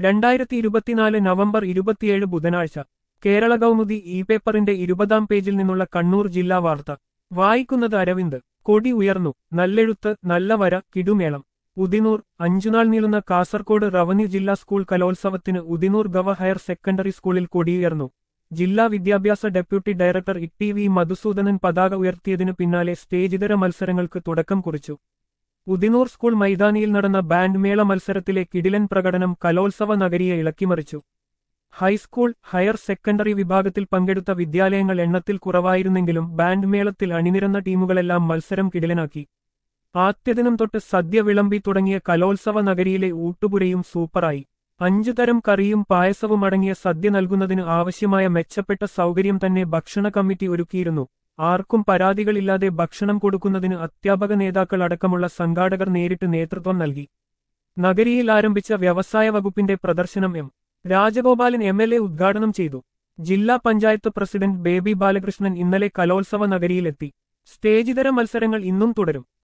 രണ്ടായിരത്തി ഇരുപത്തിനാല് നവംബർ ഇരുപത്തിയേഴ് ബുധനാഴ്ച കേരള കൗമുദി ഇ പേപ്പറിന്റെ ഇരുപതാം പേജിൽ നിന്നുള്ള കണ്ണൂർ ജില്ലാ വാർത്ത വായിക്കുന്നത് അരവിന്ദ് കൊടി ഉയർന്നു നല്ലെഴുത്ത് നല്ല വര കിടുമേളം ഉദിനൂർ അഞ്ചുനാൾ നീളുന്ന കാസർകോട് റവന്യൂ ജില്ലാ സ്കൂൾ കലോത്സവത്തിന് ഉദിനൂർ ഗവ ഹയർ സെക്കൻഡറി സ്കൂളിൽ കൊടിയുയർന്നു ജില്ലാ വിദ്യാഭ്യാസ deputy director E V Madhusoodanan പതാക ഉയർത്തിയതിനു പിന്നാലെ സ്റ്റേജിതര മത്സരങ്ങൾക്ക് തുടക്കം കുറിച്ചു ഉദിനൂർ സ്കൂൾ മൈതാനിയിൽ നടന്ന ബാൻഡ് മേള മത്സരത്തിലെ കിടിലൻ പ്രകടനം കലോത്സവ നഗരിയെ ഇളക്കിമറിച്ചു ഹൈസ്കൂൾ ഹയർ സെക്കൻഡറി വിഭാഗത്തിൽ പങ്കെടുത്ത വിദ്യാലയങ്ങൾ എണ്ണത്തിൽ കുറവായിരുന്നെങ്കിലും ബാൻഡ് മേളത്തിൽ അണിനിരന്ന ടീമുകളെല്ലാം മത്സരം കിടിലനാക്കി ആദ്യദിനം തൊട്ട് സദ്യ വിളമ്പി തുടങ്ങിയ കലോത്സവ നഗരിയിലെ ഊട്ടുപുരയും സൂപ്പറായി അഞ്ചു തരം കറിയും പായസവും അടങ്ങിയ സദ്യ നൽകുന്നതിന് ആവശ്യമായ മെച്ചപ്പെട്ട സൗകര്യം തന്നെ ഭക്ഷണ കമ്മിറ്റി ഒരുക്കിയിരുന്നു ആർക്കും പരാതികളില്ലാതെ ഭക്ഷണം കൊടുക്കുന്നതിന് അധ്യാപക നേതാക്കൾ അടക്കമുള്ള സംഘാടകർ നേരിട്ട് നേതൃത്വം നൽകി നഗരിയിൽ ആരംഭിച്ച വ്യവസായ വകുപ്പിന്റെ പ്രദർശനം M Rajagopalan M L A ഉദ്ഘാടനം ചെയ്തു ജില്ലാ പഞ്ചായത്ത് പ്രസിഡന്റ് ബേബി ബാലകൃഷ്ണൻ ഇന്നലെ കലോത്സവ നഗരിയിലെത്തി സ്റ്റേജിതര മത്സരങ്ങൾ ഇന്നും തുടരും